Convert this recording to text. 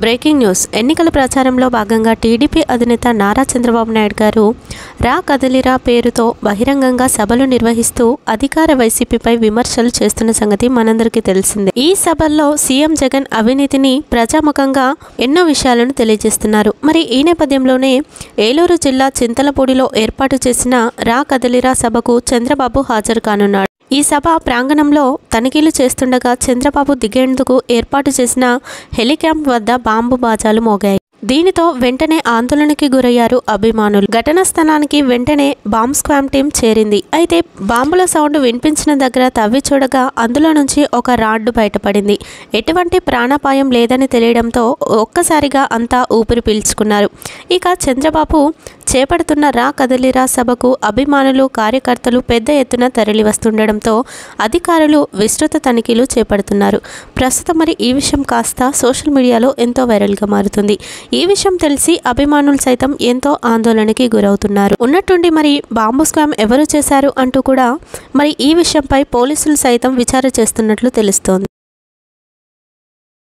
breaking news ఎన్నికల ప్రచారంలో భాగంగా టీడీపీ అధినేత నారా చంద్రబాబు నాయుడు గారు రా కదలిరా పేరుతో బహిరంగంగా సభలు నిర్వహిస్తూ అధికార వైసీపీపై విమర్శలు చేస్తున్న సంగతి మనందరికీ తెలిసిందే ఈ సభల్లో సీఎం జగన్ అవినీతిని ప్రజాముఖంగా ఎన్నో విషయాలను తెలియజేస్తున్నారు మరి ఈ నేపథ్యంలోనే ఏలూరు జిల్లా చింతలపూడిలో ఏర్పాటు చేసిన రా కదలిరా సభకు చంద్రబాబు హాజరు కానున్నాడు ఈ సభ ప్రాంగణంలో తనిఖీలు చేస్తుండగా చంద్రబాబు దిగేందుకు ఏర్పాటు చేసిన హెలిక్యాంప్ వద్ద బాంబు బాజాలు మోగాయి దీనితో వెంటనే ఆందోళనకి గురయ్యారు అభిమానులు ఘటనా స్థలానికి వెంటనే బాంబ్ స్క్వామ్ టీం చేరింది అయితే బాంబుల సౌండ్ వినిపించిన దగ్గర తవ్వి చూడగా అందులో నుంచి ఒక రాడ్డు బయటపడింది ఎటువంటి ప్రాణాపాయం లేదని తెలియడంతో ఒక్కసారిగా అంతా ఊపిరి పీల్చుకున్నారు ఇక చంద్రబాబు చేపడుతున్న రా కదలిరా సభకు అభిమానులు కార్యకర్తలు పెద్ద ఎత్తున తరలి వస్తుండడంతో అధికారులు విస్తృత తనిఖీలు చేపడుతున్నారు ప్రస్తుతం మరి ఈ విషయం కాస్త సోషల్ మీడియాలో ఎంతో వైరల్గా మారుతుంది ఈ విషయం తెలిసి అభిమానులు సైతం ఎంతో ఆందోళనకి గురవుతున్నారు ఉన్నట్టుండి మరి బాంబు స్కామ్ ఎవరు చేశారు అంటూ కూడా మరి ఈ విషయంపై పోలీసులు సైతం విచారణ చేస్తున్నట్లు తెలుస్తోంది